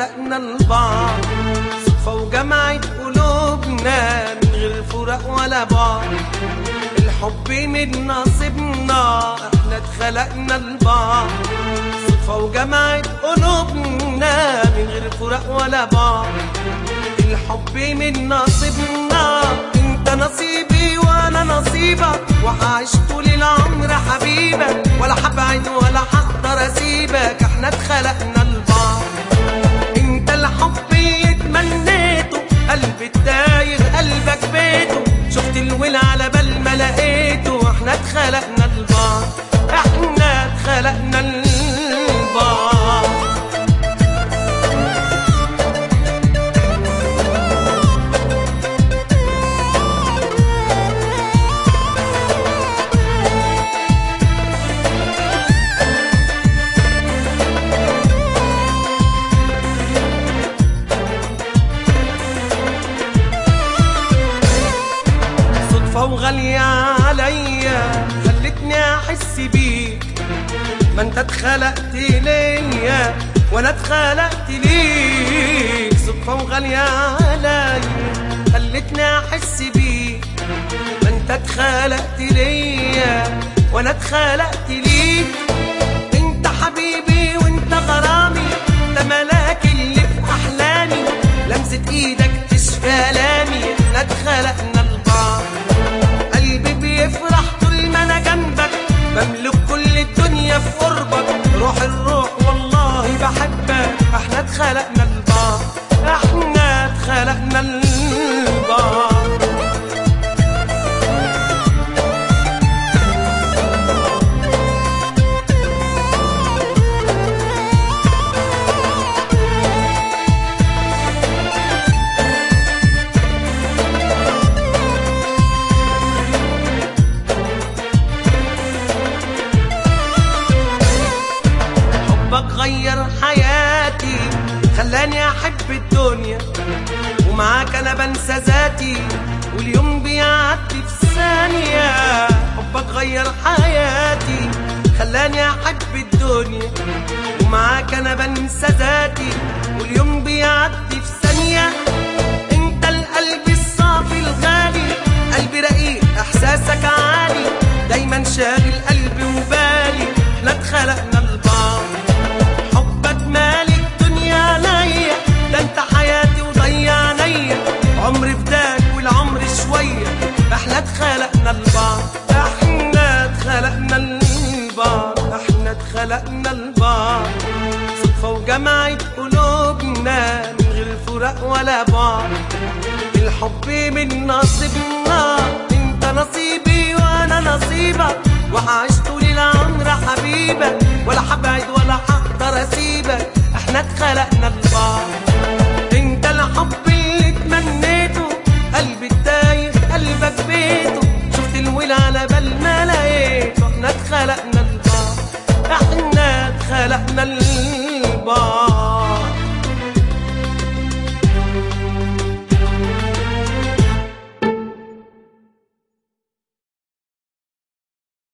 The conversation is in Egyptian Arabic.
اتخلقنا لبعض صدفة وجمعت قلوبنا من غير فراق ولا بعض الحب من نصيبنا احنا اتخلقنا لبعض صدفة وجمعت قلوبنا من غير فراق ولا بعض الحب من نصيبنا انت نصيبي وانا نصيبك وهعيش طول العمر حبيبك ولا هبعد ولا هقدر اسيبك احنا اتخلقنا لبعض انت الحب اللي اتمنيته قلبي التايه قلبك بيته شفت الول على بال ما لقيته احنا اتخلقنا لبعض احنا اتخلقنا لبعض صدفة وغالية عليا خلتني أحس بيك ما أنت اتخلقت ليا وأنا اتخلقت ليك صدفة وغالية عليا خلتني أحس بيك ما أنت اتخلقت ليا وأنا اتخلقت ليك أنت حبيبي وأنت غرامي أنت ملاك اللي في أحلامي لمسة إيدك تشفى آلامي احنا اتخلقنا لبعض قلبي بيفرح طول ما انا جنبك بملك كل الدنيا في قربك روح الروح والله بحبك احنا اتخلقنا لبعض احنا اتخلقنا لبعض حبك غير حياتي خلاني احب الدنيا ومعاك انا بنسى ذاتي واليوم بيعدي في ثانية حبك غير حياتي خلاني احب الدنيا ومعاك انا بنسى ذاتي واليوم بيعدي في ثانية انت القلب الصافي الغالي قلبي رقيق احساسك عالي دايما شاغل قلبي وبالي احنا اتخلقنا لبعض حبك مالي الدنيا ليا ده انت حياتي وضيع عينيا عمري فداك والعمر شوية احنا اتخلقنا لبعض احنا اتخلقنا لبعض احنا اتخلقنا لبعض صدفة وجمعت قلوبنا من غير فراق ولا بعض الحب من نصيبنا انت نصيبي وانا نصيبك وهعيش طول العمر حبيبك ولا هبعد ولا هقدر اسيبك احنا اتخلقنا لبعض انت الحب اللي اتمنيته قلبي التايه قلبك بيته شفت الول على بال ما لقيته احنا اتخلقنا لبعض احنا اتخلقنا لبعض